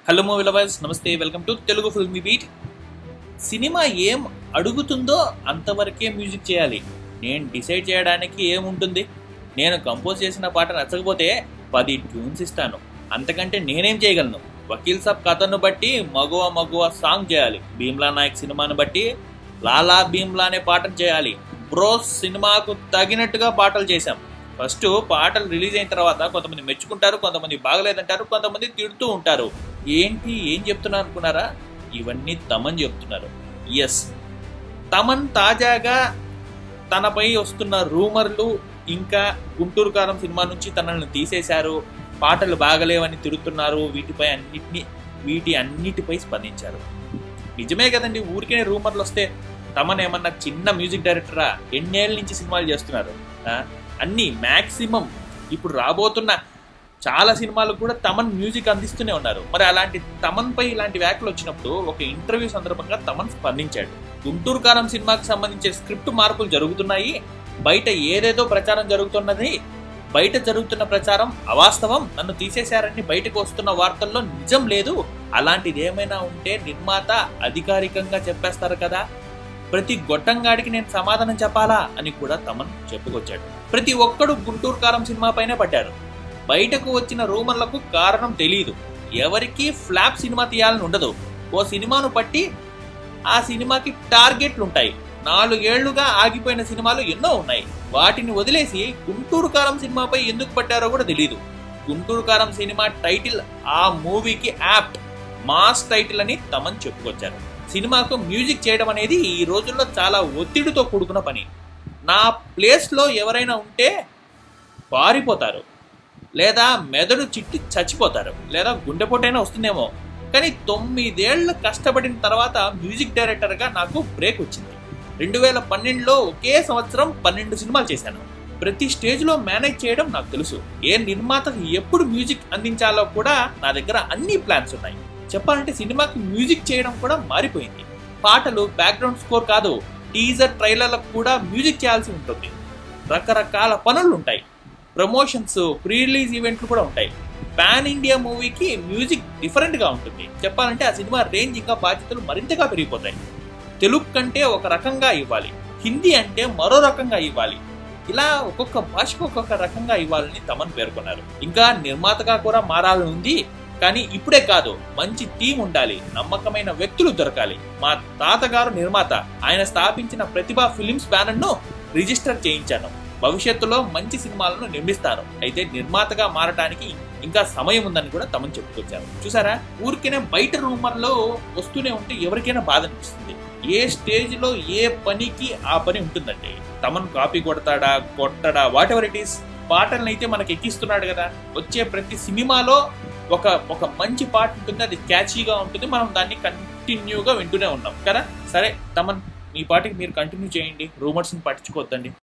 Hello movie lovers నమస్తే welcome to Telugu filmy beat cinema ఏం అడుగుతుందో అంతవరకే మ్యూజిక్ చేయాలి నేను డిసైడ్ చేయడానికి ఏముంటుంది నేను కంపోజ్ చేసిన పాట నచ్చకపోతే పది ట్యూన్స్ ఇస్తాను అంతకంటే నేనేం చేయగలను వకీల్ సాబ్ కథను బట్టి మగువ మగువ సాంగ్ చేయాలి భీమ్లా నాయక్ సినిమాను బట్టి లాలా భీమ్లా అనే పాటను చేయాలి బ్రోస్ సినిమాకు తగినట్టుగా పాటలు చేశాం ఫస్ట్ పాటలు రిలీజ్ అయిన తర్వాత కొంతమంది మెచ్చుకుంటారు కొంతమంది బాగలేదంటారు కొంతమంది తిడుతూ ఉంటారు ఏంటి ఏం చెప్తున్నారు అనుకున్నారా ఇవన్నీ తమన్ చెప్తున్నారు ఎస్ తమన్ తాజాగా తనపై వస్తున్న రూమర్లు ఇంకా గుంటూరు కారం సినిమా నుంచి తనను తీసేశారు పాటలు బాగలేవని తిడుతున్నారు వీటిపై అన్నిటిని వీటి అన్నిటిపై స్పందించారు నిజమే కదండి ఊరికే రూమర్లు వస్తే తమన్ ఏమన్నా చిన్న మ్యూజిక్ డైరెక్టరా ఎన్నేళ్ళ నుంచి సినిమాలు చేస్తున్నారు ఆ? అన్ని మ్యాక్సిమం ఇప్పుడు రాబోతున్న చాలా సినిమాలకు కూడా తమన్ మ్యూజిక్ అందిస్తూనే ఉన్నారు మరి అలాంటి తమన్ పై ఇలాంటి వ్యాఖ్యలు వచ్చినప్పుడు ఒక ఇంటర్వ్యూ సందర్భంగా తమన్ స్పందించాడు గుంటూరు కారం సినిమాకి సంబంధించిన స్క్రిప్ట్ మార్పులు జరుగుతున్నాయి బయట ఏదేదో ప్రచారం జరుగుతున్నది బయట జరుగుతున్న ప్రచారం అవాస్తవం నన్ను తీసేశారని బయటకు వస్తున్న వార్తల్లో నిజం లేదు అలాంటిది ఏమైనా ఉంటే నిర్మాత అధికారికంగా చెప్పేస్తారు కదా ప్రతి గొట్టంగాడికి నేను సమాధానం చెప్పాలా అని కూడా తమన్ చెప్పుకొచ్చాడు ప్రతి ఒక్కడు గుంటూరు కారం సినిమా పైనే పడ్డారు బయటకు వచ్చిన రూమర్లకు కారణం తెలియదు ఎవరికి ఫ్లాప్ సినిమా తీయాలని ఉండదు ఓ సినిమాను పట్టి ఆ సినిమాకి టార్గెట్లు ఉంటాయి నాలుగేళ్లుగా ఆగిపోయిన సినిమాలు ఎన్నో ఉన్నాయి వాటిని వదిలేసి గుంటూరు కారం సినిమాపై ఎందుకు పడ్డారో కూడా తెలియదు గుంటూరు కారం సినిమా టైటిల్ ఆ మూవీకి యాప్ట్ మాస్ టైటిల్ అని తమన్ చెప్పుకొచ్చారు సినిమాకు మ్యూజిక్ చేయడం అనేది ఈ రోజుల్లో చాలా ఒత్తిడితో కూడుకున్న పని నా ప్లేస్లో ఎవరైనా ఉంటే పారిపోతారు లేదా మెదడు చిట్టి చచ్చిపోతారు లేదా గుండెపోటైనా వస్తుందేమో కానీ తొమ్మిదేళ్లు కష్టపడిన తర్వాత మ్యూజిక్ డైరెక్టర్గా నాకు బ్రేక్ వచ్చింది రెండు వేల పన్నెండులో ఒకే సంవత్సరం పన్నెండు సినిమాలు చేశాను ప్రతి స్టేజ్లో మేనేజ్ చేయడం నాకు తెలుసు ఏ నిర్మాతకు ఎప్పుడు మ్యూజిక్ అందించాలో కూడా నా దగ్గర అన్ని ప్లాన్స్ ఉన్నాయి చెప్పాలంటే సినిమాకి మ్యూజిక్ చేయడం కూడా మారిపోయింది పాటలు బ్యాక్గ్రౌండ్ స్కోర్ కాదు టీజర్ ట్రైలర్లకు కూడా మ్యూజిక్ చేయాల్సి ఉంటుంది రకరకాల పనులు ఉంటాయి ప్రమోషన్స్ ప్రీ రిలీజ్ ఈవెంట్లు కూడా ఉంటాయి పాన్ ఇండియా మూవీకి మ్యూజిక్ డిఫరెంట్గా ఉంటుంది చెప్పాలంటే ఆ సినిమా రేంజ్ ఇంకా బాధ్యతలు మరింతగా పెరిగిపోతాయి తెలుగు కంటే ఒక రకంగా ఇవ్వాలి హిందీ అంటే మరో రకంగా ఇవ్వాలి ఇలా ఒక్కొక్క భాషకు ఒక్కొక్క రకంగా ఇవ్వాలని తమన్ పేర్కొన్నారు ఇంకా నిర్మాతగా కూడా మారాలని ఉంది కానీ ఇప్పుడే కాదు మంచి టీం ఉండాలి నమ్మకమైన వ్యక్తులు దొరకాలి మా తాతగారు నిర్మాత ఆయన స్థాపించిన ప్రతిభా ఫిలిమ్స్ బ్యానర్ ను రిజిస్టర్ చేయించాను భవిష్యత్తులో మంచి సినిమాలను నిర్మిస్తాను అయితే నిర్మాతగా మారడానికి ఇంకా సమయం ఉందని కూడా తమను చెప్పుకొచ్చారు చూసారా ఊరికైనా బయట రూమర్లో వస్తూనే ఉంటే ఎవరికైనా బాధ అనిపిస్తుంది ఏ స్టేజ్ లో ఏ పనికి ఆ పని ఉంటుందండి తమను కాపీ కొడతాడా కొట్టడా వాట్ ఎవర్ ఇట్ ఈస్ పాటలను అయితే మనకి ఎక్కిస్తున్నాడు కదా వచ్చే ప్రతి సినిమాలో ఒక ఒక మంచి పాట ఉంటుంది అది క్యాచీగా ఉంటుంది మనం దాన్ని కంటిన్యూగా వింటూనే ఉన్నాం కదా సరే తమన్ మీ పాటికి మీరు కంటిన్యూ చేయండి రూమర్స్ని పట్టించుకోవద్దండి